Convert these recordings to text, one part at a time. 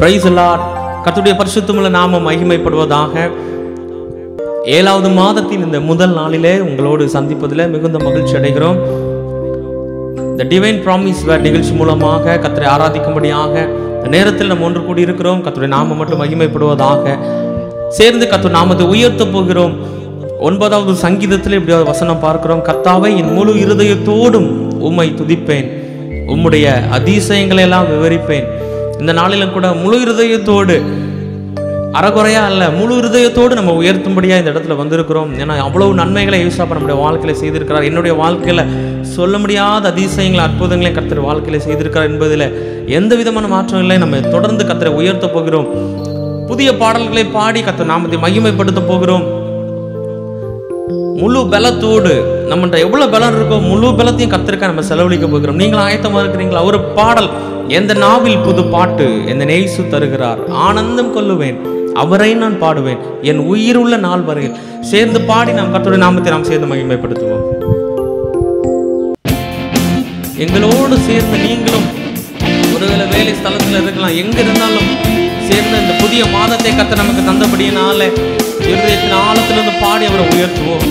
Price Lord கர்த்தருடைய பரிசுத்தமுள்ள நாம மகிமைப்படுவதாக ஏழாவது மாதத்தின் இந்த முதல் நாளிலே உங்களோடு சந்திப்பதில் மிகுந்த மகிழ்ச்சி அடைகிறோம் இந்த டிவைன் ப்ராமிஸ் வேர் நிகழ்ச்சி மூலமாக கத்தரை ஆராதிக்கும்படியாக இந்த நேரத்தில் நம்ம ஒன்று கூடி இருக்கிறோம் கத்தருடைய நாமம் மட்டும் மகிமைப்படுவதாக சேர்ந்து கத்தர் நாமத்தை உயர்த்த போகிறோம் ஒன்பதாவது சங்கீதத்தில் இப்படி ஒரு வசனம் பார்க்கிறோம் கர்த்தாவை என் முழு இருதயத்தோடும் உம்மை துதிப்பேன் உம்முடைய அதிசயங்களை எல்லாம் விவரிப்பேன் இந்த நாளிலும் கூட முழு இருதயத்தோடு அறகுறையா அல்ல முழு இருதயத்தோடு நம்ம உயர்த்தும்படியா இந்த இடத்துல வந்திருக்கிறோம் ஏன்னா அவ்வளவு நன்மைகளை யூசாப்ப நம்முடைய வாழ்க்கையில செய்திருக்கிறார் என்னுடைய வாழ்க்கையில சொல்ல முடியாத அதிசயங்களை அற்புதங்களை கர்த்தர் வாழ்க்கையில செய்திருக்கிறார் என்பதில் எந்த விதமான மாற்றம் இல்லை நம்ம தொடர்ந்து கர்த்தரை உயர்த்த போகிறோம் புதிய பாடல்களை பாடி கர்த்தர் நாமத்தை மகிமைப்படுத்த போகிறோம் முழு பலத்தோடு நம்மகிட்ட எவ்வளவு பலம் இருக்கோ முழு பலத்தையும் கத்திருக்க நம்ம செலவழிக்க போகிறோம் நீங்களும் ஆயத்தமா இருக்கிறீங்களா ஒரு பாடல் எந்த நாவில் புது பாட்டு எந்த நெய்சு தருகிறார் ஆனந்தம் கொள்ளுவேன் அவரை நான் பாடுவேன் என் உயிருள்ள நாள் வரையில் சேர்ந்து பாடி நாம் கர்த்தருடைய நாமத்தை நாம் சேர்ந்து மகிமைப்படுத்துவோம் எங்களோடு சேர்ந்து நீங்களும் ஒருவேளை வேலை ஸ்தலத்தில் இருக்கலாம் எங்க இருந்தாலும் சேர்ந்து இந்த புதிய மாதத்தை கத்த நமக்கு தந்தபடியினால இருதயத்தின் ஆழத்திலிருந்து பாடி அவரை உயர்த்துவோம்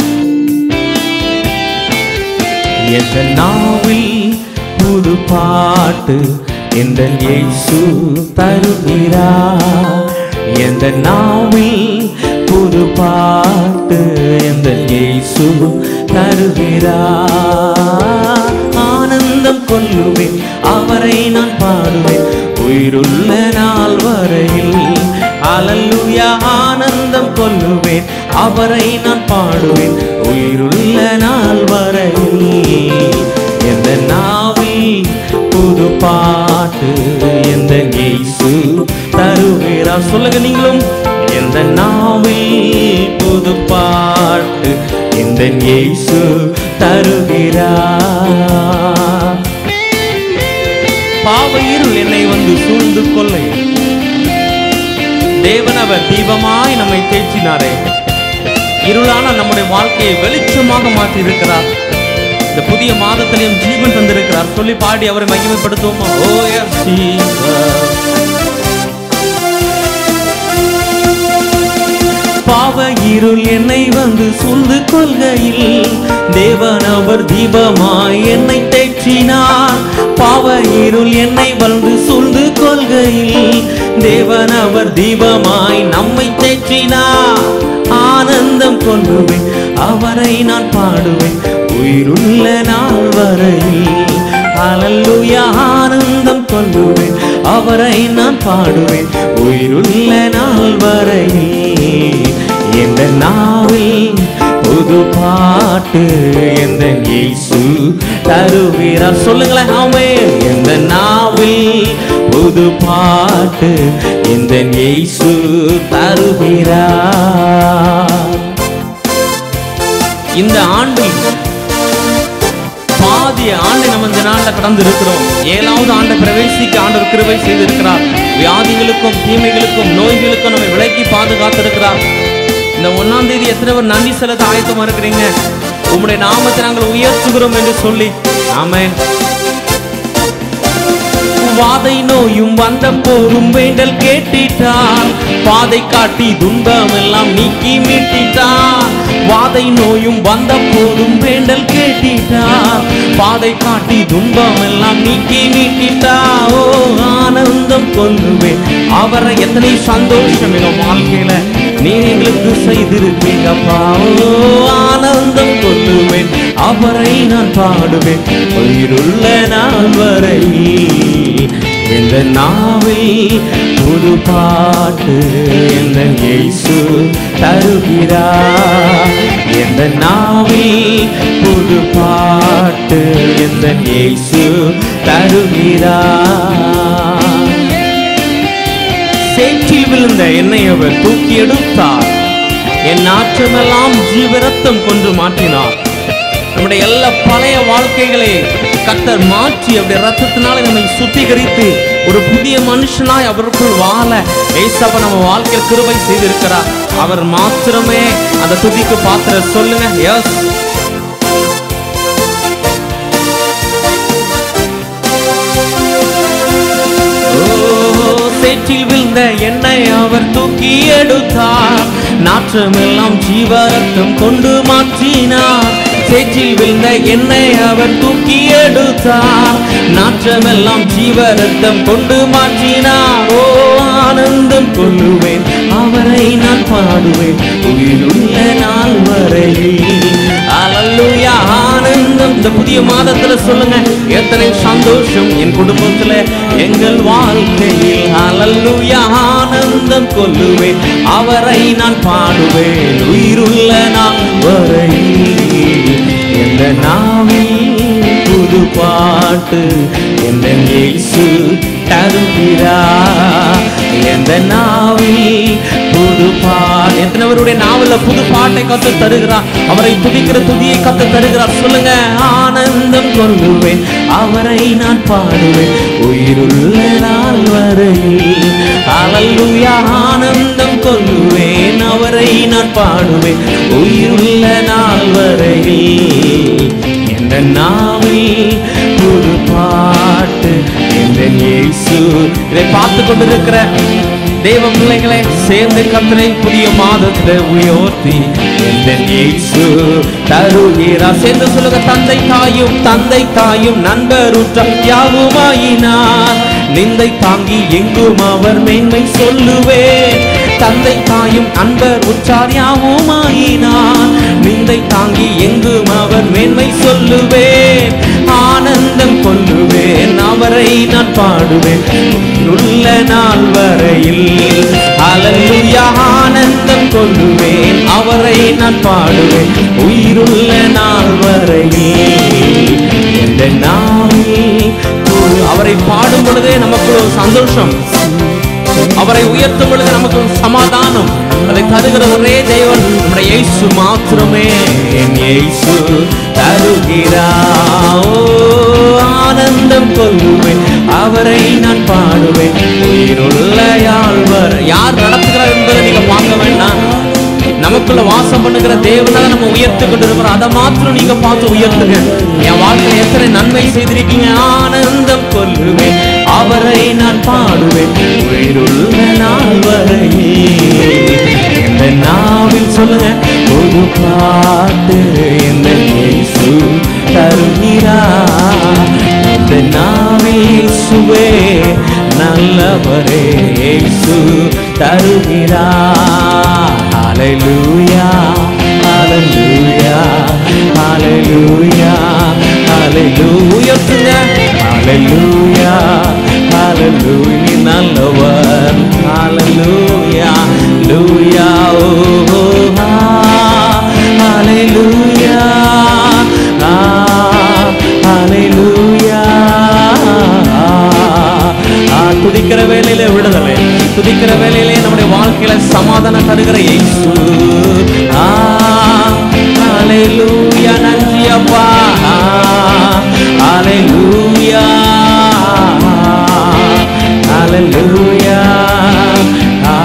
எந்த நாவில் புது பாட்டு எந்த இயேசு தருகிறார் எந்த நாவில் புது பாட்டு எந்த இயேசு தருகிறார் ஆனந்தம் கொள்ளுவேன் அவரை நான் பாடுவேன் உயிருள்ள நாள் வரையில் அலல்லுயா ஆனந்தம் கொள்ளுவேன் அவரை நான் பாடுவேன் உயிருள்ள நாள் வரையில் எந்த நாவில் புது பாட்டு எந்த இயேசு தருகிறார் சொல்லுங்க நீங்களும் எந்த நாவில் புது பாட்டு எந்த இயேசு தருகிறார் பாவ இருள் என்னை வந்து சூழ்ந்து கொள்ளை தேவன் அவர் தீபமாய் நம்மை தேற்றினாரே இருளான நம்முடைய வாழ்க்கையை வெளிச்சமாக மாற்றி இருக்கிறார் இந்த புதிய மாதத்திலையும் ஜீவன் தந்திருக்கிறார் சொல்லி பாடி அவரை மகிமைப்படுத்துவோமா ஓ எஸ் பாவ இருள் என்னை வந்து சூழ்ந்து கொள்கையில் தேவன் அவர் தீபமாய் என்னை தேற்றினார் பாவ இருள் என்னை வந்து சூழ்ந்து கொள்கையில் தேவன் அவர் தீபமாய் நம்மை தேற்றினார் ஆனந்தம் கொள்ளுவேன் அவரை நான் பாடுவேன் உயிருள்ள நாள் வரையில் அலல்லுயா ஆனந்தம் கொள்ளுவேன் அவரை நான் பாடுவேன் உயிருள்ள நாள் வரையில் எந்த நாவில் புது பாட்டு எந்த இயேசு தருகிறார் சொல்லுங்களேன் ஆமே எந்த நாவில் புது பாட்டு எந்த இயேசு தருகிறார் இந்த ஆண்டில் பாதி ஆண்டை நம்ம இந்த நாள்ல கடந்து இருக்கிறோம் ஏழாவது ஆண்டை பிரவேசிக்க ஆண்டவர் கிருபை செய்திருக்கிறார் வியாதிகளுக்கும் தீமைகளுக்கும் நோய்களுக்கும் நம்மை விலக்கி பாதுகாத்திருக்கிறார் இந்த ஒன்னாம் தேதி எத்தனை பேர் நன்றி செலுத்த ஆயத்தமா இருக்கிறீங்க உம்முடைய நாமத்தை நாங்கள் உயர்த்துகிறோம் என்று சொல்லி ஆமென் வாதை நோயும் வந்த போரும் வேண்டல் கேட்டிட்டார் பாதை காட்டி துன்பம் எல்லாம் நீக்கி மீட்டிட்டார் வாதை நோயும் வந்த போதும் வேண்டல் கேட்டிட்டார் பாதை காட்டி துன்பம் எல்லாம் நீக்கி மீட்டிட்டார் ஓ ஆனந்தம் கொள்ளுவேன் அவரை எத்தனை சந்தோஷம் எங்க வாழ்க்கையில நீர் எங்களுக்கு செய்திருக்கீங்கப்பா ஓ ஆனந்தம் கொள்ளுவேன் அவரை நான் பாடுவேன் உயிருள்ள நாள் வரை எந்த நாவில் புது பாட்டு எந்த இயேசு தருகிறார் எந்த நாவில் புது பாட்டு எந்த இயேசு தருகிறார் சேற்றில் விழுந்த என்னை அவர் தூக்கி எடுத்தார் என் நாற்றமெல்லாம் ஜீவரத்தம் கொண்டு மாற்றினார் நம்முடைய எல்லா பழைய வாழ்க்கைகளை கத்தர் மாற்றி அவருடைய ரத்தத்தினால நம்மை சுத்திகரித்து ஒரு புதிய மனுஷனாய் அவருக்குள் வாழ ஏசப்ப நம்ம வாழ்க்கையில் கிருபை செய்திருக்கிறார் அவர் மாத்திரமே அந்த துதிக்கு பாத்திர சொல்லுங்க எஸ் சேற்றில் விழுந்த என்னை அவர் தூக்கி எடுத்தார் நாற்றமெல்லாம் ஜீவரத்தம் கொண்டு மாற்றினார் சேற்றில் விழுந்த என்னை அவர் தூக்கி எடுத்தார் நாற்றமெல்லாம் ஜீவரத்தம் கொண்டு மாற்றினார் ஓ ஆனந்தம் கொள்ளுவேன் அவரை நான் பாடுவேன் உயிருள்ள நாள் வரையில் அல்லேலூயா ஆனந்தம் இந்த புதிய மாதத்துல சொல்லுங்க எத்தனை சந்தோஷம் என் குடும்பத்துல எங்கள் வாழ்க்கையில் அல்லேலூயா ஆனந்தம் கொள்ளுவேன் அவரை நான் பாடுவேன் உயிருள்ள நாள் வரையில் எந்த நாவில் புது பாட்டு எந்த இயேசு தருகிறார் எந்த நாவில் புது பாட்டு எத்தனைவருடைய நாவல புது பாட்டை கத்து தருகிறார் அவரை துதிக்கிற துதியை கத்து தருகிறார் சொல்லுங்க ஆனந்தம் கொள்ளுவேன் அவரை நான் பாடுவேன் உயிருள்ள நாள் வரையில் அலல்லுயா ஆனந்தம் கொள்ளுவேன் அவரை நான் பாடுவேன் உயிருள்ள நாள் வரையில் என்ற நாவில் புது பாட்டு என்ற இயேசு இதை பார்த்து கொண்டிருக்கிற தேவ பிள்ளைகளை சேர்ந்து கத்தனை புதிய மாதத்துல உயர்த்தி எந்த இயேசு தருகிறா சேர்ந்து சொல்லுங்க தந்தை தாயும் தந்தை தாயும் நண்பர் உற்ற யாவுமாயினார் நிந்தை தாங்கி எங்கும் அவர் மேன்மை சொல்லுவேன் தந்தை தாயும் அன்பர் உற்றார் யாவுமாயினார் நிந்தை தாங்கி எங்கும் அவர் மேன்மை சொல்லுவேன் ஆனந்தம் கொள்ளுவேன் அவரை நான் பாடுவேன் உள்ள நாள் வரையில் அலல்லுயா ஆனந்தம் கொள்ளுவேன் அவரை நான் பாடுவேன் உயிருள்ள நாள் வரையில் எந்த நாளில் ஒரு- அவரை பாடும் பொழுதே நமக்கு ஒரு சந்தோஷம் அவரை உயர்த்தும் பொழுது நமக்கு ஒரு சமாதானம் அதை தருகிற ஒரே தேவன் நம்முடைய இயேசு மாத்திரமே என் இயேசு தருகிறா ஓ, ஆனந்தம் கொள்ளுவேன் அவரை நான் பாடுவேன் உயிருள்ள யாழ்வர் யார் நடத்துகிறார் என்பதை நீங்க பார்க்க வேண்டாம் நமக்குள்ள வாசம் பண்ணுகிற தேவனை நம்ம உயர்த்து கொண்டு இருக்கிறோம் அதை மாத்திரம் நீங்க பார்த்து உயர்த்துங்க என் வாழ்க்கையில எத்தனை நன்மை செய்திருக்கீங்க ஆனந்தம் கொள்ளுவேன் அவரை நான் பாடுவேன் உயிருள்ள நாள் வரையில் எந்த நாவில் சொல்லுங்க ஒரு பாட்டு எந்த இயேசு தருகிறா இந்த நாவில் சுவே நல்லவரே இயேசு தருகிறா ஹalleluya ஹalleluya ஹalleluya ஹalleluya ஹalleluya ஹalleluya நல்லவர் ஹalleluya லூயா ஓ ஹalleluya ஹalleluya துதிக்கிற வேலையில விடுதலை துதிக்கிற வேலையிலே நம்முடைய வாழ்க்கையில சமாதானம் தருகிற இயேசு ஆ, ஹalleluya நன்றி அப்பா ஹalleluya ஹalleluya ஆ,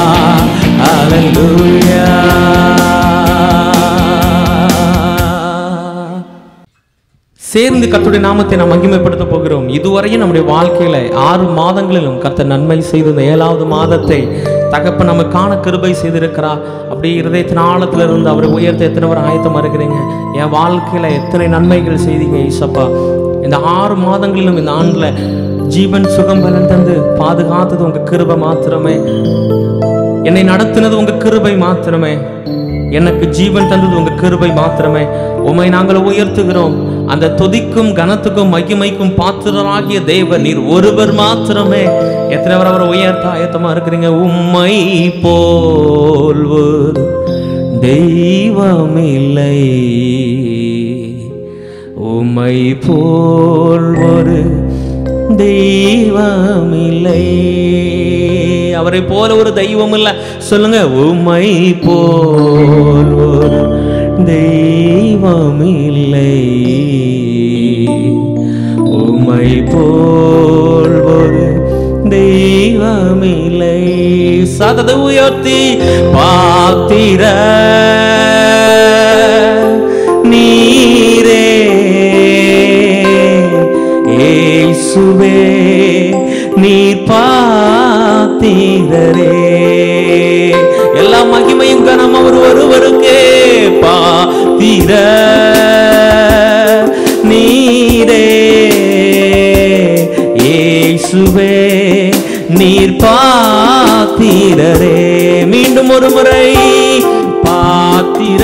ஹalleluya சேர்ந்து கர்த்தருடைய நாமத்தை நாம் மகிமைப்படுத்த போகிறோம் இதுவரையும் நம்முடைய வாழ்க்கையில ஆறு மாதங்களிலும் கர்த்தர் நன்மை செய்த இந்த ஏழாவது மாதத்தை தகப்ப நம்ம காண கிருபை செய்திருக்கிறார் அப்படி இருதயத்தின் ஆழத்துல இருந்து அவரை உயர்த்த எத்தனை பேர் ஆயத்தமா இருக்கிறீங்க என் வாழ்க்கையில எத்தனை நன்மைகள் செய்தீங்க ஈசப்பா இந்த ஆறு மாதங்களிலும் இந்த ஆண்டுல ஜீவன் சுகம் பலன் தந்து பாதுகாத்தது உங்க கிருபை மாத்திரமே என்னை நடத்தினது உங்க கிருபை மாத்திரமே எனக்கு ஜீவன் தந்தது உங்க கிருபை மாத்திரமே உம்மை நாங்கள் உயர்த்துகிறோம் அந்த துதிக்கும் கனத்துக்கும் மகிமைக்கும் பாத்திரராகிய தேவ நீர் ஒருவர் மாத்திரமே எத்தனை பேர் அவரை உயர்த்த ஆயத்தமா இருக்கிறீங்க உம்மை போல் ஒரு தெய்வமில்லை உம்மை போல் ஒரு தெய்வமில்லை அவரை போல ஒரு தெய்வம் இல்ல சொல்லுங்க உம்மை போல் ஒரு தெய்வமில்லை உம்மை போல் ஒரு தெய்வமில்லை சதத உயர்த்தி பாத்திர நீரே இயேசுவே நீ பாத்திர பாத்திரரே எல்லா மகிமையும் கனம் அவர் ஒருவருக்கே பாத்திர நீரே இயேசுவே நீர் பாத்திரரே மீண்டும் ஒரு முறை பாத்திர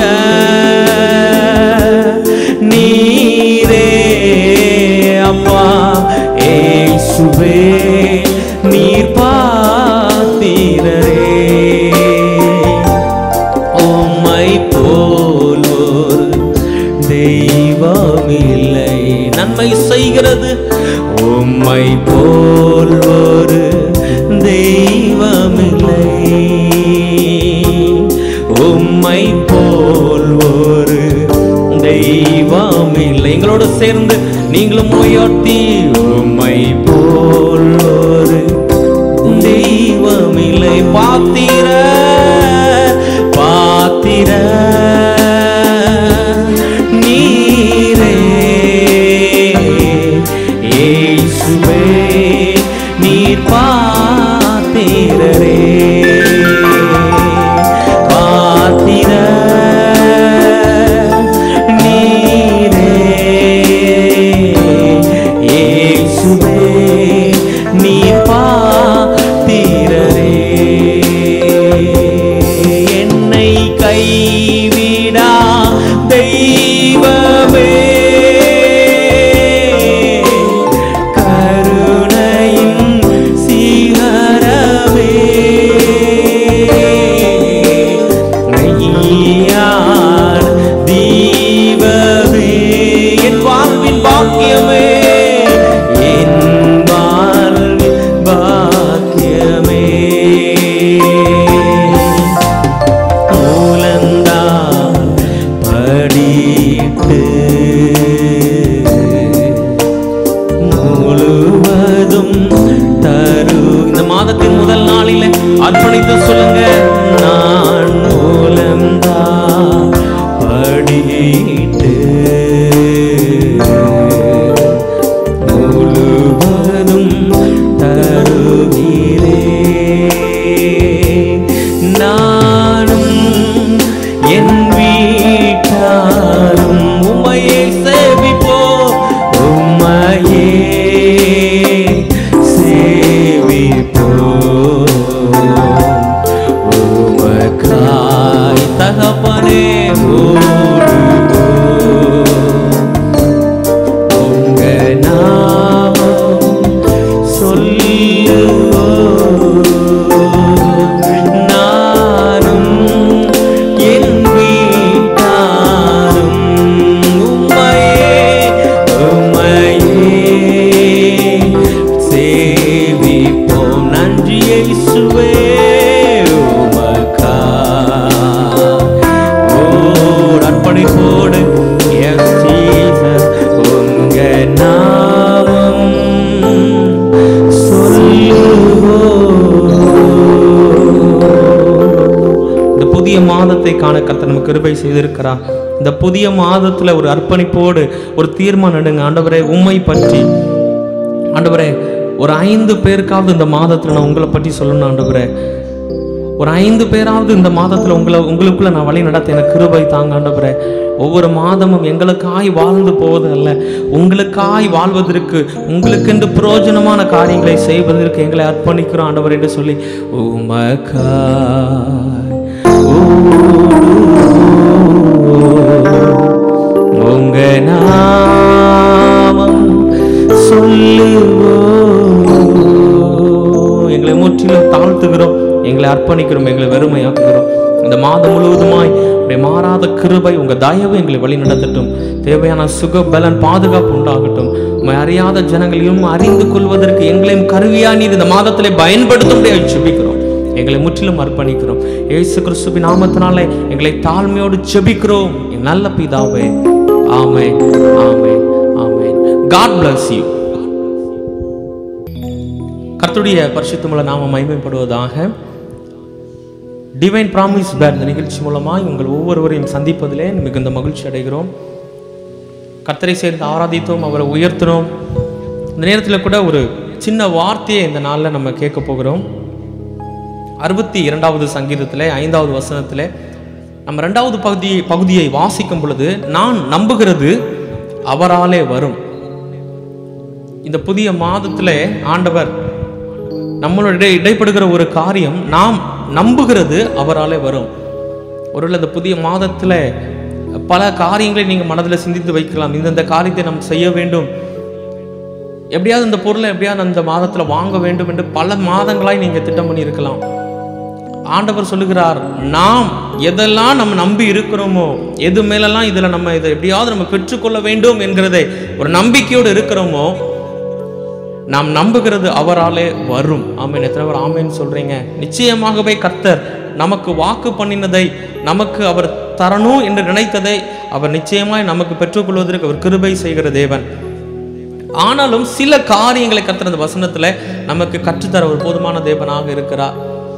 நீரே அப்பா ஏசுவே நீர் பாத்திரரே உம்மை போல் ஒரு தெய்வமில்லை நன்மை செய்கிறது உம்மை போல் ஒரு தெய்வமில்லை உம்மை போல் ஒரு தெய்வமில்லை எங்களோடு சேர்ந்து நீங்களும் உயர்த்தி உம்மை போல் ஒரு தெய்வமில்லை பாத்திர பாத்திர நீரே இயேசுவே நீர் பாத்திரரே பாத்திர நீரே இயேசுவே நீர் பாத்திரரே என்னை கைவிடா தெய்வமே கருணையின் சீகரமே மெய்யான தீபமே என் வாழ்வின் பாக்கியமே என் வாழ்வின் பாக்கியமே மூலந்தான் படிட்டு முழுவதும் தரு இந்த மாதத்தின் முதல் நாளில் அர்ப்பணித்து சொல்லுங்க நான் மூலந்தான் படிட்டு முழுவதும் தருகிறே நானும் என் வீட்டாரும் உமையை சேவிப்போ உமையே சேவிப்போ உமக்காய் தகப்பனே ஓடுவோம் உங்க நாமம் சொல்லுவோம் நானும் என் வீட்டாரும் உம்மையே உம்மையே சேவிப்போம் நன்றி இயேசுவே உமக்கா ஓர் அர்ப்பணிப்போடு Yes, Jesus, உங்க நாமம் சொல்லுவோம். இந்த புதிய மாதத்தை காண கர்த்தர் நமக்கு கிருபை செய்திருக்கிறார் இந்த புதிய மாதத்துல ஒரு அர்ப்பணிப்போடு ஒரு தீர்மானம் எடுங்க ஆண்டவரே உம்மை பற்றி ஆண்டவரே ஒரு ஐந்து பேருக்காவது இந்த மாதத்துல நான் உங்களை பற்றி சொல்லணும் ஆண்டவரே ஒரு ஐந்து பேராவது இந்த மாதத்துல உங்களை உங்களுக்குள்ள நான் வழி நடத்த எனக்கு கிருபை தாங்க ஆண்டவரே ஒவ்வொரு மாதமும் எங்களுக்காய் வாழ்ந்து போவது அல்ல உங்களுக்காய் வாழ்வதற்கு உங்களுக்கென்று பிரயோஜனமான காரியங்களை செய்வதற்கு எங்களை அர்ப்பணிக்கிறோம் ஆண்டவர் என்று சொல்லி உமக்காய் உங்க நாமம் சொல்லுவோம் எங்களை முற்றிலும் தாழ்த்துகிறோம் எங்களை அர்ப்பணிக்கிறோம் எங்களை வெறுமையாக்குகிறோம் இந்த மாதம் முழுவதுமாய் உடைய மாறாத கிருபை உங்க தயவு எங்களை வழி நடத்தட்டும் தேவையான சுக பலன் பாதுகாப்பு உண்டாகட்டும் உம்மை அறியாத ஜனங்களையும் அறிந்து கொள்வதற்கு எங்களையும் கருவியா நீர் இந்த மாதத்திலே பயன்படுத்தும்படியாக ஜெபிக்கிறோம் எங்களை முற்றிலும் அர்ப்பணிக்கிறோம் இயேசு கிறிஸ்துவின் நாமத்தினாலே எங்களை தாழ்மையோடு ஜெபிக்கிறோம் என் நல்ல பிதாவே ஆமே ஆமே ஆமே காட் bless you கர்த்தருடைய பரிசுத்தமுள்ள நாம மகிமைப்படுவதாக டிவைன் ப்ராமிஸ் பேர் இந்த நிகழ்ச்சி மூலமாய் உங்கள் ஒவ்வொருவரையும் சந்திப்பதிலே மிகுந்த மகிழ்ச்சி அடைகிறோம் கர்த்தரை சேர்ந்து ஆராதித்தோம் அவரை உயர்த்தினோம் இந்த நேரத்தில் கூட ஒரு சின்ன வார்த்தையை இந்த நாளில் நம்ம கேட்க போகிறோம் அறுபத்தி இரண்டாவது சங்கீதத்திலே ஐந்தாவது வசனத்திலே நம்ம ரெண்டாவது பகுதி பகுதியை வாசிக்கும் பொழுது நான் நம்புகிறது அவராலே வரும் இந்த புதிய மாதத்திலே ஆண்டவர் நம்மளோட இடை இடைப்படுகிற ஒரு காரியம் நாம் நம்புகிறது அவராலே வரும் ஒருவேளை இந்த புதிய மாதத்துல பல காரியங்களை நீங்க மனதில் சிந்தித்து வைக்கலாம் இந்தந்த காரியத்தை நாம் செய்ய வேண்டும் எப்படியாவது இந்த பொருளை எப்படியாவது அந்த மாதத்துல வாங்க வேண்டும் என்று பல மாதங்களாய் நீங்க திட்டம் பண்ணி இருக்கலாம் ஆண்டவர் சொல்லுகிறார் நாம் எதெல்லாம் நம்ம நம்பி இருக்கிறோமோ எது மேலெல்லாம் இதுல நம்ம இதை எப்படியாவது நம்ம பெற்றுக்கொள்ள வேண்டும் என்கிறதை ஒரு நம்பிக்கையோடு இருக்கிறோமோ நாம் நம்புகிறது அவராலே வரும் ஆமேன் எத்தனை பேர் ஆமேன்னு சொல்றீங்க நிச்சயமாகவே கர்த்தர் நமக்கு வாக்கு பண்ணினதை நமக்கு அவர் தரணும் என்று நினைத்ததை அவர் நிச்சயமாய் நமக்கு பெற்றுக்கொள்வதற்கு அவர் கிருபை செய்கிற தேவன் ஆனாலும் சில காரியங்களை கர்த்தர் அந்த வசனத்துல நமக்கு கற்றுத்தர ஒரு போதுமான தேவனாக இருக்கிறார்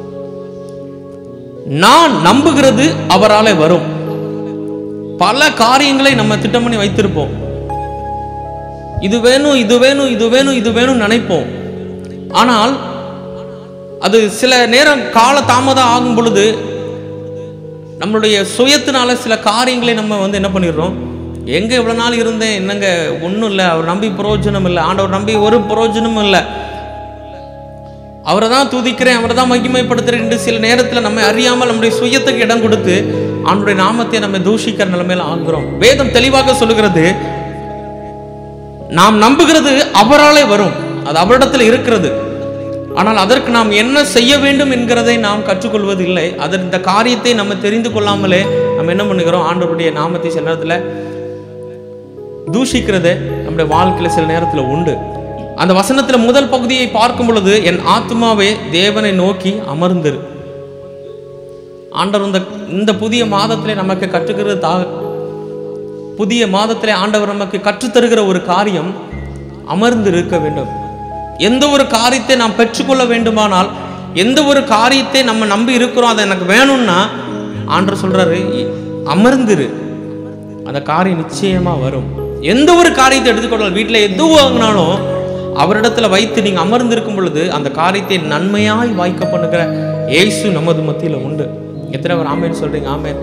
நான் நம்புகிறது அவராலே வரும் பல காரியங்களை நம்ம திட்டம் பண்ணி வைத்திருப்போம் இது வேணும் இது வேணும் இது வேணும் இது வேணும் நினைப்போம் ஆனால் அது சில நேரம் கால தாமதம் ஆகும் பொழுது நம்மளுடைய சுயத்தினால சில காரியங்களை நம்ம வந்து என்ன பண்ணிடுறோம் எங்க இவ்வளவு நாள் இருந்தேன் என்னங்க ஒன்றும் இல்லை அவர் நம்பி பிரயோஜனம் இல்லை ஆண்டவர் நம்பி ஒரு பிரயோஜனமும் இல்லை அவரை தான் துதிக்கிறேன் அவரை தான் மகிமைப்படுத்துறேன் என்று சில நேரத்தில் நம்ம அறியாமல் நம்முடைய சுயத்துக்கு இடம் கொடுத்து அவனுடைய நாமத்தை நம்ம தூஷிக்கிற நிலைமையில ஆகுறோம் வேதம் தெளிவாக சொல்லுகிறது நாம் நம்புகிறது அவராலே வரும் அது அவரிடத்தில் இருக்கிறது ஆனால் அதற்கு நாம் என்ன செய்ய வேண்டும் என்கிறதை நாம் கற்றுக்கொள்வது இல்லை அதற்கு இந்த காரியத்தை நம்ம தெரிந்து கொள்ளாமலே நம்ம என்ன பண்ணுகிறோம் ஆண்டவருடைய நாமத்தை சில நேரத்தில் தூஷிக்கிறதே நம்முடைய வாழ்க்கையில சில நேரத்தில் உண்டு அந்த வசனத்துல முதல் பகுதியை பார்க்கும் பொழுது என் ஆத்மாவே தேவனை நோக்கி அமர்ந்திரு ஆண்டவர் இந்த இந்த புதிய மாதத்திலே நமக்கு கற்றுக்கிறது தா புதிய மாதத்திலே ஆண்டவர் நமக்கு கற்றுத்தருகிற ஒரு காரியம் அமர்ந்து இருக்க வேண்டும் எந்த ஒரு காரியத்தை நாம் பெற்றுக்கொள்ள வேண்டுமானால் எந்த ஒரு காரியத்தை நம்ம நம்பி இருக்கிறோம் அது எனக்கு வேணும்னா ஆண்டவர் சொல்றாரு "இ- அமர்ந்திரு அந்த காரியம் நிச்சயமா வரும் எந்த ஒரு காரியத்தை எடுத்துக்கொண்டாலும் வீட்டில் எது வாங்கினாலும் அவரிடத்துல வைத்து நீங்க அமர்ந்திருக்கும் பொழுது அந்த காரியத்தை நன்மையாய் வாய்க்க பண்ணுகிற இயேசு நமது மத்தியில உண்டு எத்தனை பேர் ஆமேன்னு சொல்றீங்க ஆமேன்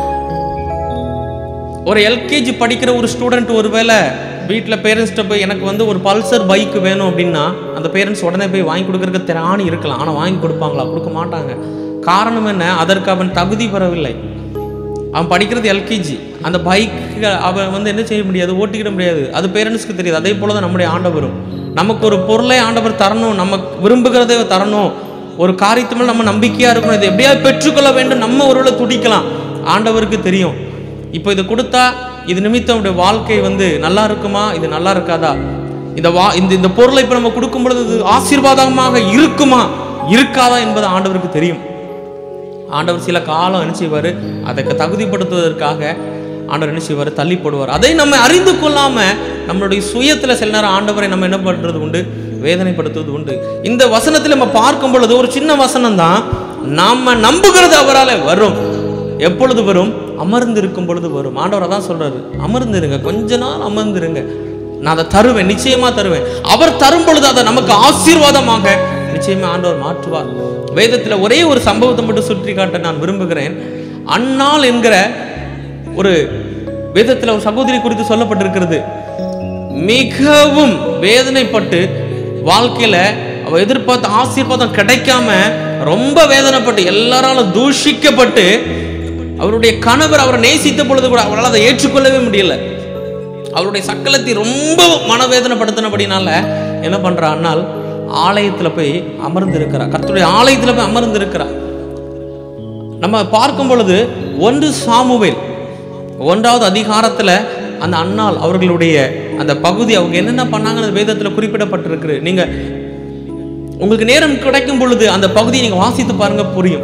ஒரு எல்கேஜி படிக்கிற ஒரு ஸ்டூடெண்ட் ஒருவேளை வீட்டில் பேரண்ட்ஸ்கிட்ட போய் எனக்கு வந்து ஒரு பல்சர் பைக் வேணும் அப்படின்னா அந்த பேரண்ட்ஸ் உடனே போய் வாங்கி கொடுக்கறதுக்கு திராணி இருக்கலாம் ஆனால் வாங்கி கொடுப்பாங்களா கொடுக்க மாட்டாங்க காரணம் என்ன அதற்கு அவன் தகுதி பெறவில்லை அவன் படிக்கிறது எல்கேஜி அந்த பைக் அவன் வந்து என்ன செய்ய முடியாது ஓட்டிக்கிட முடியாது அது பேரண்ட்ஸ்க்கு தெரியாது அதே போல தான் நம்முடைய ஆண்டவரும் நமக்கு ஒரு பொருளை ஆண்டவர் தரணும் நம்ம விரும்புகிறதை தரணும் ஒரு காரியத்து மேல நம்ம நம்பிக்கையா இருக்கணும் இதை எப்படியாவது பெற்றுக்கொள்ள வேண்டும் நம்ம ஒருவேளை துடிக்கலாம் ஆண்டவருக்கு தெரியும் இப்போ இதை கொடுத்தா இது நிமித்தம் நம்முடைய வாழ்க்கை வந்து நல்லா இருக்குமா இது நல்லா இருக்காதா இந்த வா இந்த இந்த பொருளை இப்போ நம்ம கொடுக்கும் பொழுது இது ஆசீர்வாதமாக இருக்குமா இருக்காதா என்பது ஆண்டவருக்கு தெரியும் ஆண்டவர் சில காலம் என்ன செய்வார் அதை தகுதிப்படுத்துவதற்காக ஆண்டவர் என்ன செய்வார் தள்ளி போடுவார் அதை நம்ம அறிந்து கொள்ளாம நம்மளுடைய சுயத்துல சில நேரம் ஆண்டவரை நம்ம என்ன பண்றது உண்டு வேதனைப்படுத்துவது உண்டு இந்த வசனத்தில் நம்ம பார்க்கும் பொழுது ஒரு சின்ன வசனம் தான் நாம நம்புகிறது அவரால வரும் எப்பொழுது வரும் அமர்ந்து இருக்கும் பொழுது வரும் ஆண்டவர் அதான் சொல்றாரு அமர்ந்திருங்க கொஞ்ச நாள் அமர்ந்திருங்க நான் அதை தருவேன் நிச்சயமா தருவேன் அவர் தரும் பொழுது அதை நமக்கு ஆசீர்வாதமாக நிச்சயமா ஆண்டவர் மாற்றுவார் வேதத்துல ஒரே ஒரு சம்பவத்தை மட்டும் சுற்றி காட்ட நான் விரும்புகிறேன் அன்னாள் என்கிற ஒரு வேதத்துல ஒரு சகோதரி குறித்து சொல்லப்பட்டிருக்கிறது மிகவும் வேதனைப்பட்டு வாழ்க்கையில அவ எதிர்பார்த்த ஆசீர்வாதம் கிடைக்காம ரொம்ப வேதனைப்பட்டு எல்லாராலும் தூஷிக்கப்பட்டு அவருடைய கணவர் அவரை நேசித்த பொழுது கூட அவரால் அதை ஏற்றுக்கொள்ளவே முடியல அவருடைய சக்கலத்தை ரொம்ப மனவேதனைப்படுத்தினபடினால என்ன பண்றா அண்ணால் ஆலயத்துல போய் அமர்ந்து இருக்கிறா கர்த்தருடைய ஆலயத்துல போய் அமர்ந்து இருக்கிறா நம்ம பார்க்கும் பொழுது ஒன்று சாமுவேல் ஒன்றாவது அதிகாரத்துல அந்த அண்ணால் அவர்களுடைய அந்த பகுதி அவங்க என்னென்ன பண்ணாங்கன்னு வேதத்துல குறிப்பிடப்பட்டிருக்கு நீங்க உங்களுக்கு நேரம் கிடைக்கும் பொழுது அந்த பகுதியை நீங்க வாசித்து பாருங்க புரியும்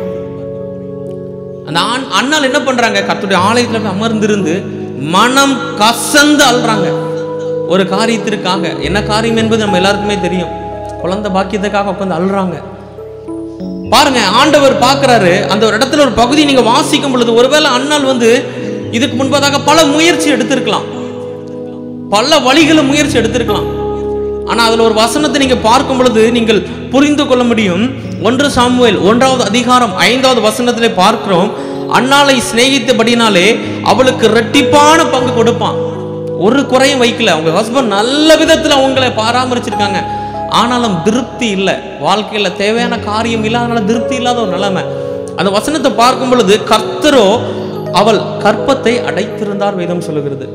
அந்த ஆண் அண்ணால் என்ன பண்றாங்க கர்த்தருடைய ஆலயத்துல போய் அமர்ந்திருந்து மனம் கசந்து அல்றாங்க ஒரு காரியத்திற்காக என்ன காரியம் என்பது நம்ம எல்லாருக்குமே தெரியும் குழந்தை பாக்கியத்துக்காக உட்காந்து அழுறாங்க பாருங்க ஆண்டவர் பார்க்கறாரு அந்த ஒரு இடத்துல ஒரு பகுதி நீங்க வாசிக்கும் பொழுது ஒருவேளை அண்ணால் வந்து இதுக்கு முன்பதாக பல முயற்சி எடுத்திருக்கலாம் பல வழிகளை முயற்சி எடுத்திருக்கலாம் ஆனா அதுல ஒரு வசனத்தை நீங்க பார்க்கும் பொழுது நீங்கள் புரிந்து கொள்ள முடியும் ஒன்று சாமுவேல் ஒன்றாவது அதிகாரம் ஐந்தாவது வசனத்திலே பார்க்கிறோம் அன்னாளை சிநேகித்தபடினாலே அவளுக்கு ரெட்டிப்பான பங்கு கொடுப்பான் ஒரு குறையும் வைக்கல அவங்க ஹஸ்பண்ட் நல்ல விதத்துல அவங்களை பராமரிச்சிருக்காங்க ஆனாலும் திருப்தி இல்லை வாழ்க்கையில தேவையான காரியம் இல்லாதனால திருப்தி இல்லாத ஒரு நிலைமை அந்த வசனத்தை பார்க்கும் பொழுது கர்த்தரோ அவள் கற்பத்தை அடைத்திருந்தார் வேதம் சொல்லுகிறது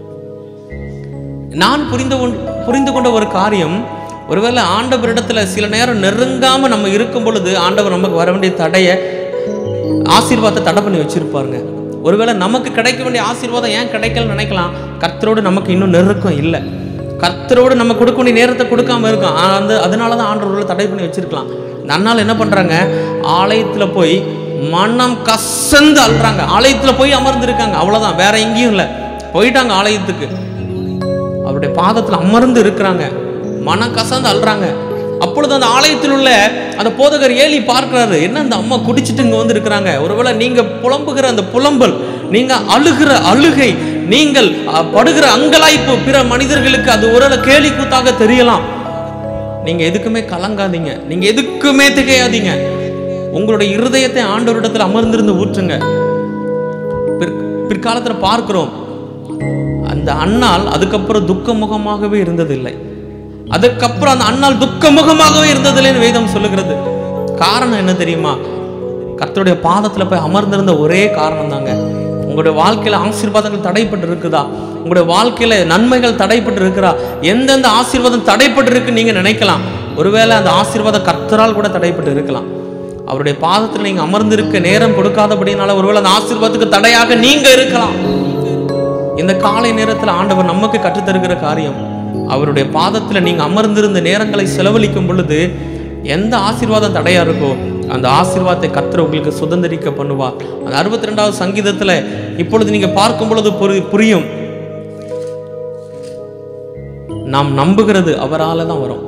நான் புரிந்து கொண்- புரிந்து கொண்ட ஒரு காரியம் ஒருவேளை ஆண்டவரிடத்துல சில நேரம் நெருங்காம நம்ம இருக்கும் பொழுது ஆண்டவர் நமக்கு வர வேண்டிய தடைய ஆசீர்வாதத்தை தடை பண்ணி வச்சிருப்பாருங்க ஒருவேளை நமக்கு கிடைக்க வேண்டிய ஆசீர்வாதம் ஏன் கிடைக்கலன்னு நினைக்கலாம் கர்த்தரோடு நமக்கு இன்னும் நெருக்கம் இல்லை கர்த்தரோடு நம்ம கொடுக்க வேண்டிய நேரத்தை கொடுக்காம இருக்கோம் ஆனா வந்து அதனால தான் ஆண்டவர்களை தடை பண்ணி வச்சிருக்கலாம் இந்த அண்ணால் என்ன பண்றாங்க ஆலயத்துல போய் மனம் கசந்து அல்றாங்க ஆலயத்துல போய் அமர்ந்திருக்காங்க அவ்வளவுதான் வேற எங்கேயும் இல்லை போயிட்டாங்க ஆலயத்துக்கு அவருடைய பாதத்தில் அமர்ந்து இருக்கிறாங்க மனம் கசந்து அல்றாங்க அப்பொழுது அந்த ஆலயத்தில் உள்ள அந்த போதகர் ஏலி பார்க்கிறாரு என்ன அந்த அம்மா குடிச்சிட்டு இங்க வந்து இருக்கிறாங்க ஒருவேளை நீங்க புலம்புகிற அந்த புலம்பல் நீங்க அழுகிற அழுகை நீங்கள் அஹ், படுகிற அங்கலாய்ப்பு பிற மனிதர்களுக்கு அது ஒரு கேலி கூத்தாக தெரியலாம் நீங்க எதுக்குமே கலங்காதீங்க நீங்க எதுக்குமே திகையாதீங்க உங்களுடைய இருதயத்தை ஆண்டவரிடத்தில் அமர்ந்திருந்து ஊற்றுங்க பிற்- பிற்காலத்துல பார்க்கிறோம் அந்த அண்ணால் அதுக்கப்புறம் துக்க முகமாகவே இருந்ததில்லை அதுக்கப்புறம் அந்த அண்ணால் துக்க முகமாகவே இருந்ததில்லைன்னு வேதம் சொல்லுகிறது காரணம் என்ன தெரியுமா கர்த்தருடைய பாதத்துல போய் அமர்ந்திருந்த ஒரே காரணம் தாங்க உங்களுடைய வாழ்க்கையில ஆசீர்வாதங்கள் தடைப்பட்டு இருக்குதா உங்களுடைய வாழ்க்கையில நன்மைகள் தடைப்பட்டு இருக்கிறா எந்தெந்த ஆசீர்வாதம் தடைப்பட்டு இருக்கு நீங்க நினைக்கலாம் ஒருவேளை அந்த ஆசீர்வாதம் கர்த்தரால் கூட தடைப்பட்டு இருக்கலாம் அவருடைய பாதத்தில் நீங்க அமர்ந்திருக்க நேரம் கொடுக்காதபடினால ஒருவேளை அந்த ஆசீர்வாதத்துக்கு தடையாக நீங்க இருக்கலாம் இந்த காலை நேரத்தில் ஆண்டவர் நமக்கு கற்றுத்தருகிற காரியம் அவருடைய பாதத்துல நீங்க அமர்ந்திருந்த நேரங்களை செலவழிக்கும் பொழுது எந்த ஆசீர்வாதம் தடையா இருக்கோ அந்த ஆசீர்வாதத்தை கர்த்தர் உங்களுக்கு சுதந்திரிக்க பண்ணுவார் அந்த அறுபத்தி ரெண்டாவது சங்கீதத்துல இப்பொழுது நீங்க பார்க்கும் பொழுது புரி- புரியும் நாம் நம்புகிறது அவரால தான் வரும்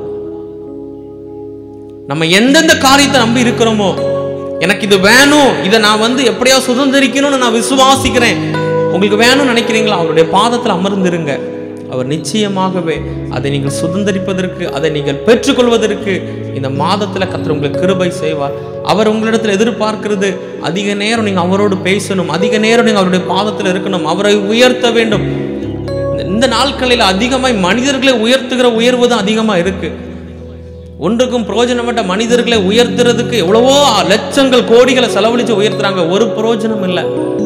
நம்ம எந்தெந்த காரியத்தை நம்பி இருக்கிறோமோ எனக்கு இது வேணும் இதை நான் வந்து எப்படியா சுதந்திரிக்கணும்னு நான் விசுவாசிக்கிறேன் உங்களுக்கு வேணும்னு நினைக்கிறீங்களா அவருடைய பாதத்தில் அமர்ந்திருங்க அவர் நிச்சயமாகவே அதை நீங்கள் சுதந்திரிப்பதற்கு அதை நீங்கள் பெற்றுக்கொள்வதற்கு இந்த மாதத்தில் கர்த்தர் உங்களுக்கு கிருபை செய்வார் அவர் உங்களிடத்தில் எதிர்பார்க்கிறது அதிக நேரம் நீங்கள் அவரோடு பேசணும் அதிக நேரம் நீங்கள் அவருடைய பாதத்தில் இருக்கணும் அவரை உயர்த்த வேண்டும் இந்த- இந்த நாட்களில் அதிகமாய் மனிதர்களை உயர்த்துகிற உயர்வு தான் அதிகமாக இருக்கு ஒன்றுக்கும் பிரயோஜனப்பட்ட மனிதர்களை உயர்த்துறதுக்கு எவ்வளவோ லட்சங்கள் கோடிகளை செலவழிச்சு உயர்த்துறாங்க ஒரு பிரயோஜனம் இல்லை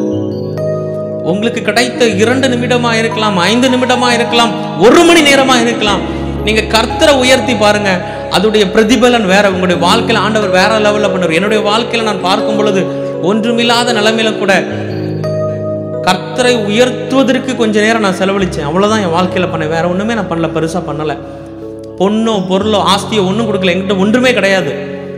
உங்களுக்கு கிடைத்த இரண்டு நிமிடமா இருக்கலாம் ஐந்து நிமிடமா இருக்கலாம் ஒரு மணி நேரமா இருக்கலாம் நீங்க கர்த்தரை உயர்த்தி பாருங்க அதோடைய பிரதிபலன் வேற உங்களுடைய வாழ்க்கையில ஆண்டவர் வேற லெவல்ல பண்ணுவார் என்னுடைய வாழ்க்கையில நான் பார்க்கும் பொழுது ஒன்றுமில்லாத நிலைமையில கூட கர்த்தரை உயர்த்துவதற்கு கொஞ்ச நேரம் நான் செலவழிச்சேன் அவ்வளவுதான் என் வாழ்க்கையில பண்ணேன் வேற ஒண்ணுமே நான் பண்ணல பெருசா பண்ணல பொண்ணோ பொருளோ ஆஸ்தியோ ஒண்ணும் கொடுக்கல என்கிட்ட ஒன்றுமே கிடையாது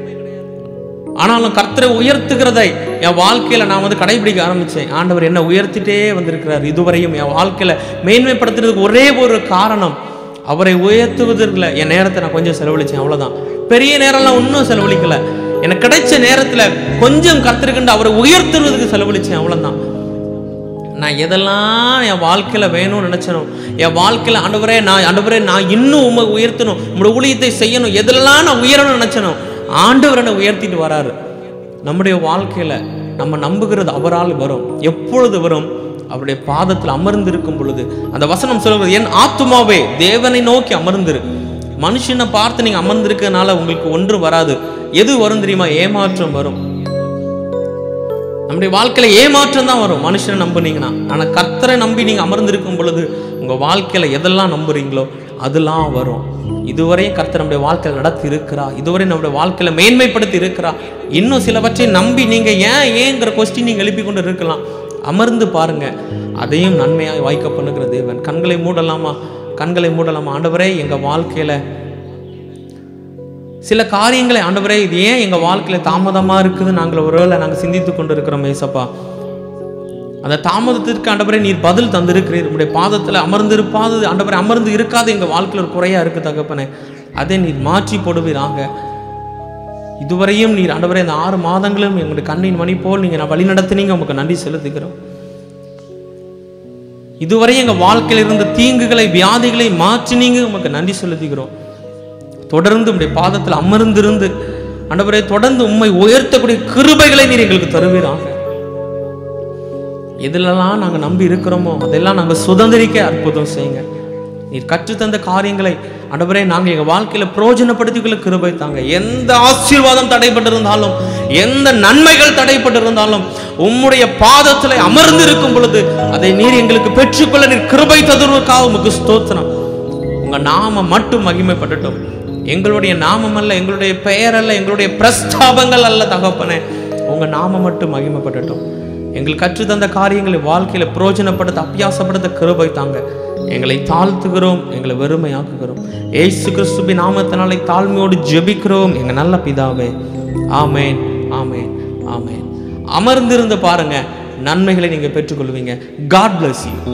ஆனாலும் கர்த்தரை உயர்த்துகிறதை என் வாழ்க்கையில நான் வந்து கடைபிடிக்க ஆரம்பிச்சேன் ஆண்டவர் என்ன உயர்த்திட்டே வந்திருக்கிறார் இதுவரையும் என் வாழ்க்கையில மேன்மைப்படுத்துறதுக்கு ஒரே ஒரு காரணம் அவரை உயர்த்துவதற்குல என் நேரத்தை நான் கொஞ்சம் செலவழிச்சேன் அவ்வளவுதான் பெரிய நேரம்லாம் ஒன்றும் செலவழிக்கல எனக்கு கிடைச்ச நேரத்துல கொஞ்சம் கர்த்தருக்குண்டு அவரை உயர்த்துறதுக்கு செலவழிச்சேன் அவ்வளவுதான் நான் எதெல்லாம் என் வாழ்க்கையில வேணும்னு நினைச்சனோ என் வாழ்க்கையில ஆண்டவரே நான் ஆண்டவரே நான் இன்னும் உண்மை உயர்த்தணும் உங்களுடைய ஊழியத்தை செய்யணும் எதெல்லாம் நான் உயரணும்னு நினைச்சனோ ஆண்டவர் என்னை உயர்த்திட்டு வராரு நம்முடைய வாழ்க்கையில நம்ம நம்புகிறது அவரால் வரும் எப்பொழுது வரும் அவருடைய பாதத்தில் அமர்ந்திருக்கும் பொழுது அந்த வசனம் சொல்கிறது என் ஆத்துமாவே தேவனை நோக்கி அமர்ந்திரு மனுஷனை பார்த்து நீங்க அமர்ந்திருக்கனால உங்களுக்கு ஒன்று வராது எது வரும் தெரியுமா ஏமாற்றம் வரும் நம்முடைய வாழ்க்கையில ஏமாற்றம் தான் வரும் மனுஷனை நம்புனீங்கன்னா ஆனா கர்த்தரை நம்பி நீங்க அமர்ந்திருக்கும் பொழுது உங்க வாழ்க்கையில எதெல்லாம் நம்புறீங்களோ அதெல்லாம் வரும் இதுவரையும் கர்த்தர் நம்முடைய வாழ்க்கையில நடத்தி இருக்கிறா இதுவரை நம்முடைய வாழ்க்கையில மேன்மைப்படுத்தி இருக்கிறா இன்னும் சிலவற்றை நம்பி நீங்க ஏன் ஏங்கிற கொஸ்டின் நீங்க எழுப்பி கொண்டு இருக்கலாம் அமர்ந்து பாருங்க அதையும் நன்மையாய் வாய்க்க பண்ணுகிற தேவன் கண்களை மூடலாமா கண்களை மூடலாமா ஆண்டவரே எங்க வாழ்க்கையில சில காரியங்களை ஆண்டவரே இது ஏன் எங்க வாழ்க்கையில தாமதமா இருக்குது நாங்கள் ஒருவேளை நாங்கள் சிந்தித்து கொண்டு இருக்கிறோம் ஏசப்பா அந்த தாமதத்திற்கு ஆண்டவரே நீர் பதில் தந்திருக்கிறீர் உங்களுடைய பாதத்தில் அமர்ந்திருப்பாது ஆண்டவரே அமர்ந்து இருக்காது எங்க வாழ்க்கையில் ஒரு குறையா இருக்கு தகப்பனே அதை நீர் மாற்றி போடுவீராங்க இதுவரையும் நீர் ஆண்டவரே இந்த ஆறு மாதங்களும் எங்களுடைய கண்ணின் மணி போல் நீங்க நான் வழி நடத்தினீங்க உங்களுக்கு நன்றி செலுத்துகிறோம் இதுவரை எங்க வாழ்க்கையில் இருந்த தீங்குகளை வியாதிகளை மாற்றினீங்க உமக்கு நன்றி செலுத்துகிறோம் தொடர்ந்து உடைய பாதத்தில் அமர்ந்திருந்து ஆண்டவரே தொடர்ந்து உம்மை உயர்த்தக்கூடிய கிருபைகளை நீர் எங்களுக்கு தருவீராக எதுலெல்லாம் நாங்க நம்பி இருக்கிறோமோ அதெல்லாம் நாங்க சுதந்திரிக்க அற்புதம் செய்யுங்க நீர் கற்றுத்தந்த காரியங்களை ஆண்டவரே நாங்க எங்க வாழ்க்கையில பிரயோஜனப்படுத்திக்கொள்ள கிருபை தாங்க எந்த ஆசீர்வாதம் தடைப்பட்டிருந்தாலும் எந்த நன்மைகள் தடைப்பட்டிருந்தாலும் உம்முடைய பாதத்துல அமர்ந்து இருக்கும் பொழுது அதை நீர் எங்களுக்கு பெற்றுக்கொள்ள நீர் கிருபை தருவதற்காக உமக்கு ஸ்தோத்திரம் உங்க நாமம் மட்டும் மகிமைப்படட்டும் எங்களுடைய நாமம் அல்ல எங்களுடைய பெயர் அல்ல எங்களுடைய பிரஸ்தாபங்கள் அல்ல தகப்பனே உங்க நாமம் மட்டும் மகிமைப்படட்டும் எங்களுக்கு கற்று தந்த காரியங்களை வாழ்க்கையில பிரயோஜனப்படுத்த அபியாசப்படுத்த கிருபை தாங்க எங்களை தாழ்த்துகிறோம் எங்களை வெறுமையாக்குகிறோம் ஏசு கிறிஸ்துவின் நாமத்தினாலே தாழ்மையோடு ஜெபிக்கிறோம் எங்க நல்ல பிதாவே ஆமேன் ஆமேன் ஆமேன் அமர்ந்திருந்து பாருங்க நன்மைகளை நீங்க பெற்றுக்கொள்வீங்க காட் bless you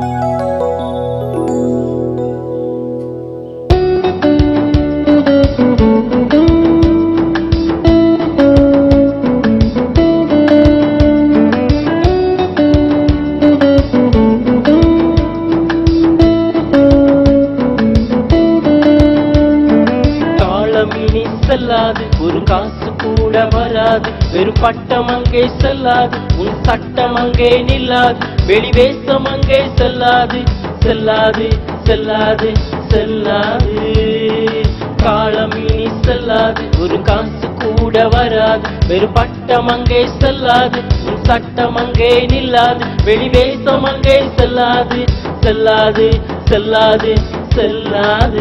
காலம் இனி செல்லாது ஒரு காசு கூட வராது வெறும் பட்டம் அங்கே செல்லாது உன் சட்டம் அங்கே நில்லாது வெளிவேசம் அங்கே செல்லாது செல்லாது செல்லாது செல்லாது காலம் இனி செல்லாது ஒரு காசு கூட வராது வெறும் பட்டம் அங்கே செல்லாது உன் சட்டம் அங்கே நில்லாது வெளிவேசம் அங்கே செல்லாது செல்லாது செல்லாது செல்லாது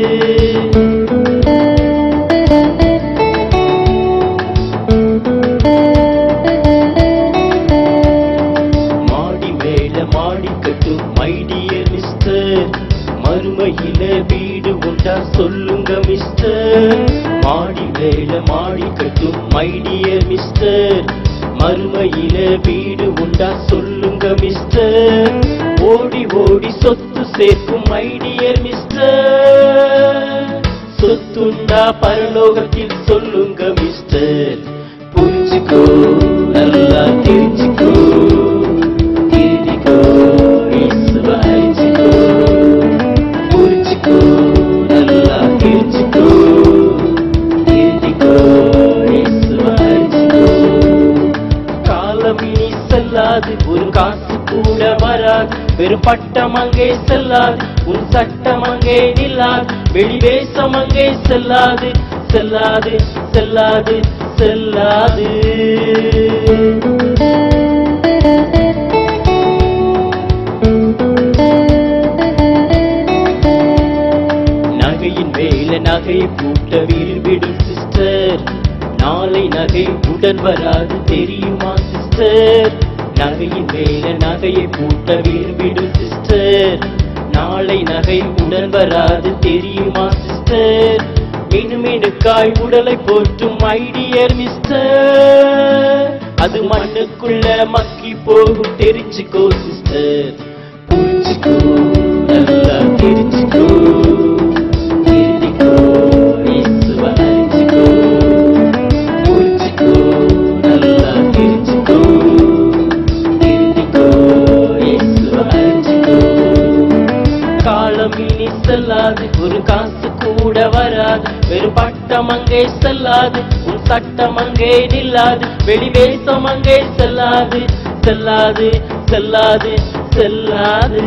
மாடி மேல மாடி கட்டும் மைடியர் மிஸ்டர் மறுமையில வீடு உண்டா சொல்லுங்க மிஸ்டர் மாடி மேல மாடி கட்டும் மைடியர் மிஸ்டர் மறுமையில வீடு உண்டா சொல்லுங்க மிஸ்டர் ஓடி ஓடி சொத்து சேர்க்கும் மைடியர் மிஸ்டர் சொத்துண்டா பரலோகத்தில் சொல்லுங்க மிஸ்டர் புரிஞ்சுக்கோ நல்லா தெரிஞ்சுக்கோ திருதிக்கோ இயேசுவை அறிஞ்சுக்கோ புரிஞ்சுக்கோ நல்லா தெரிஞ்சுக்கோ திருதிக்கோ இயேசுவை அறிஞ்சுக்கோ காலம் இனி செல்லாது ஒரு காசு கூட வராது வெறும் பட்டம் அங்கே செல்லாது உன் சட்டம் அங்கே நில்லாது வெளிவேசம் அங்கே செல்லாது செல்லாது செல்லாது செல்லாது நகையின் மேல நகை பூட்ட விரும்பிடும் சிஸ்டர் நாளை நகை உடன் வராது தெரியுமா சிஸ்டர் நகையின் மேல நகையை பூட்ட விரும்பிடும் சிஸ்டர் நாளை நகை உடன் வராது தெரியுமா சிஸ்டர் மினுமினுக்காய் உடலை போற்றும் ஐடியர் மிஸ்டர் அது மண்ணுக்குள்ள மக்கி போகும் தெரிஞ்சுக்கோ சிஸ்டர் புரிஞ்சுக்கோ நல்லா தெரிஞ்சுக்கோ தெரிஞ்சுக்கோ இயேசுவை அறிஞ்சுக்கோ புரிஞ்சுக்கோ நல்லா தெரிஞ்சுக்கோ தெரிஞ்சுக்கோ இயேசுவை அறிஞ்சுக்கோ காலம் இனி செல்லாது ஒரு காசு கூட வராது வெறும் பட்டம் அங்கே செல்லாது உன் சட்டம் அங்கே நில்லாது வெளிவேசம் அங்கே செல்லாது செல்லாது செல்லாது செல்லாது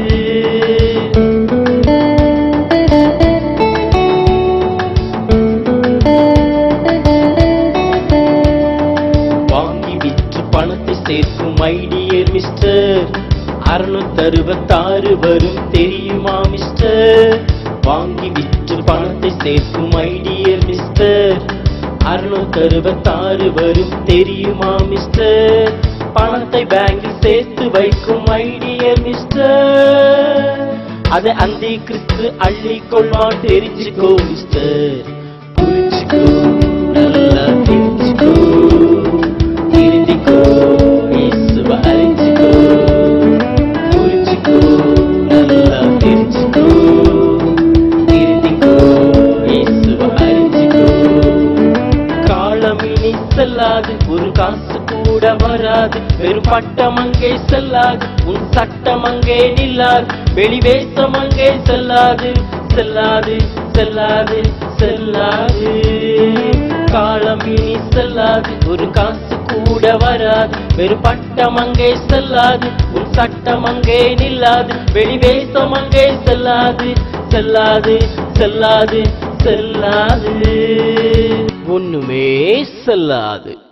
வாங்கி விற்று பணத்தை சேர்க்கும் ஐடியர் மிஸ்டர் அறுநூத்தி அறுபத்தாறு வரும் தெரியுமா மிஸ்டர் வாங்கி விற்று பணத்தை சேர்க்கும் ஐடியர் மிஸ்டர் அறுநூத்தி அறுபத்தாறு வரும் தெரியுமா மிஸ்டர் பணத்தை பேங்கில் சேர்த்து வைக்கும் ஐடியர் மிஸ்டர் அதை அந்தி கிறிஸ்து அள்ளி கொள்வான் தெரிஞ்சுக்கோ மிஸ்டர் புரிஞ்சுக்கோ நல்லா தெரிஞ்சுக்கோ திருந்திக்கோ இயேசுவை அறிஞ்சுக்கோ புரிஞ்சுக்கோ நல்லா தெரிஞ்சுக்கோ திருந்திக்கோ இயேசுவை அறிஞ்சுக்கோ காலம் இனி செல்லாது ஒரு காசு கூட வராது வெறும் பட்டம் அங்கே செல்லாது உன் சட்டம் அங்கே நில்லாது வெளிவேசம் அங்கே செல்லாது செல்லாது செல்லாது செல்லாது காலம் இனி செல்லாது ஒரு காசு கூட வராது வெறும் பட்டம் அங்கே செல்லாது உன் சட்டம் அங்கே நில்லாது வெளிவேசம் அங்கே செல்லாது செல்லாது செல்லாது செல்லாது ஒண்ணுமே செல்லாது